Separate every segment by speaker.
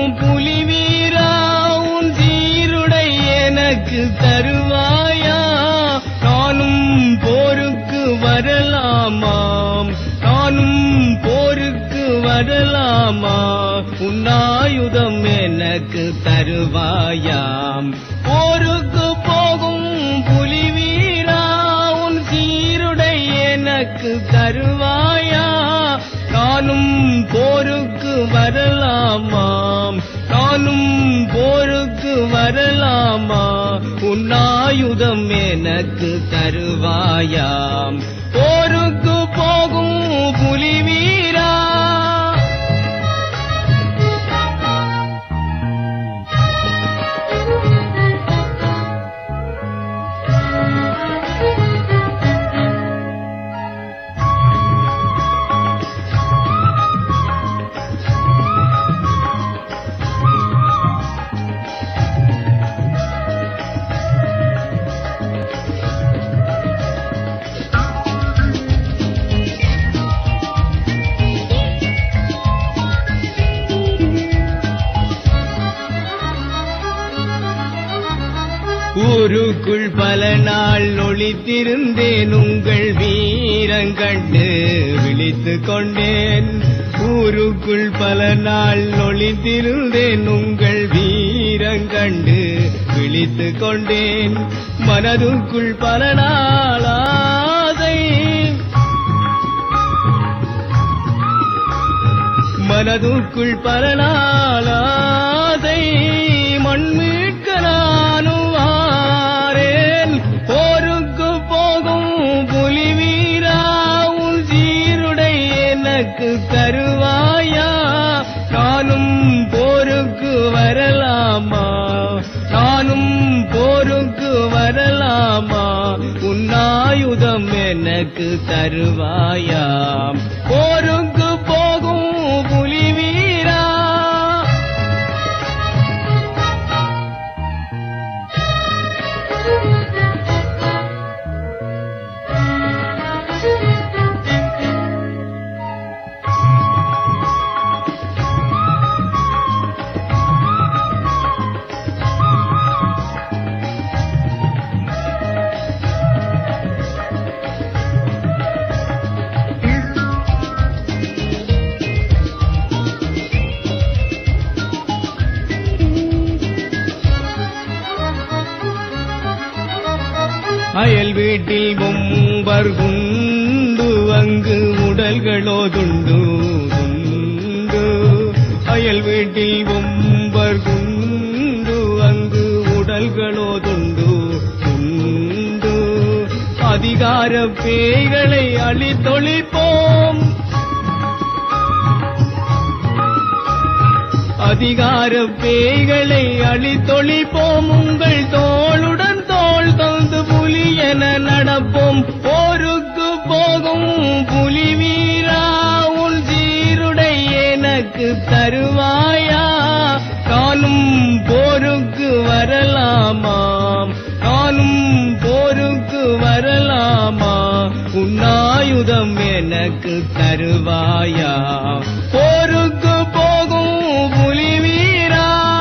Speaker 1: புலி வீரா உன் சீருடை எனக்கு தருவாயா நானும் போருக்கு வரலாமாம் நானும் போருக்கு வரலாமா உன்னாயுதம் எனக்கு தருவாயாம் போருக்கு போகும் புலி வீரா உன் சீருடை எனக்கு தருவாயா நானும் போருக்கு வரலாமாம் நானும் போருக்கு வரலாமா உன்னாயுதம் எனக்கு தருவாயாம் போருக்கு போகும் புலி வீரா ஊருக்குள் பல நாள் ஒளித்திருந்தேன் உங்கள் வீரங்கண்டு விழித்துக் கொண்டேன் ஊருக்குள் பல நாள் ஒளித்திருந்தேன் உங்கள் வீரங்கண்டு விழித்துக் கொண்டேன் மனதுக்குள் பல நாள் ஆசை மனதுக்குள் பல நாள் ஆசை மண்மீட்க நானும் வாரேன் போருக்கு போகும் புலி வீரா உன் சீருடை எனக்கு தருவாயா நானும் போருக்கு வரலாமா நானும் போருக்கு வரலாமா உன்னாயுதம் எனக்கு தருவாயா போருக்கு போகும் புலி வீரா அயல் வீட்டில் பொம்பர் குண்டு அங்கு உடல்களோ துண்டு துண்டு அயல் வீட்டில் பொம்பர் குண்டு அங்கு உடல்களோ துண்டு துண்டு அதிகார பேய்களை அழித்தொழிப்போம் அதிகார பேய்களை அழித்தொழிப்போம் உங்கள் தோளுடன் தோள் தந்து புலி என நடப்போம் போருக்கு போகும் புலி வீரா உன் சீருடை எனக்கு தருவாயா நானும் போருக்கு வரலாமாம் நானும் போருக்கு வரலாமா உன்னாயுதம் எனக்கு தருவாயா போருக்கு போகும் புலி வீரா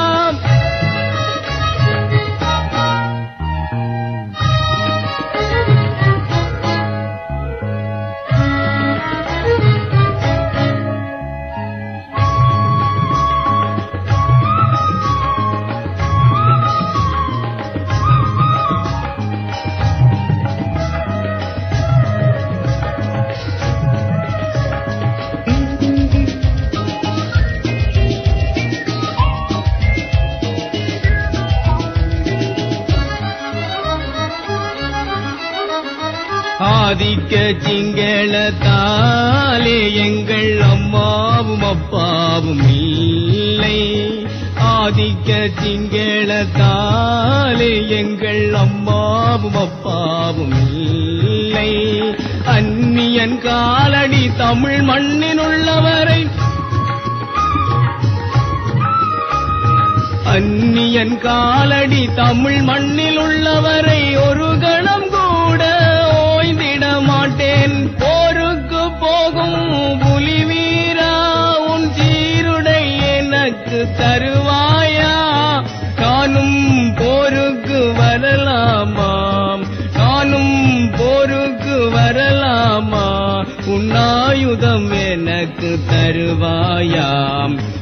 Speaker 1: ஆதிக்க சிங்களத்தாலே எங்கள் அம்மாவும் அப்பாவும் இல்லை ஆதிக்க சிங்களத்தாலே எங்கள் அம்மாவும் அப்பாவும் இல்லை அந்நியன் காலடி தமிழ் மண்ணினுள்ளவரை அந்நியன் காலடி தமிழ் மண்ணில் உள்ளவரை ஒரு கணம் கூட ஓய்ந்திட மாட்டேன் போருக்கு போகும் புலி வீரா உன் சீருடை எனக்கு தருவ உன்னாயுதம் எனக்கு தருவாயாம்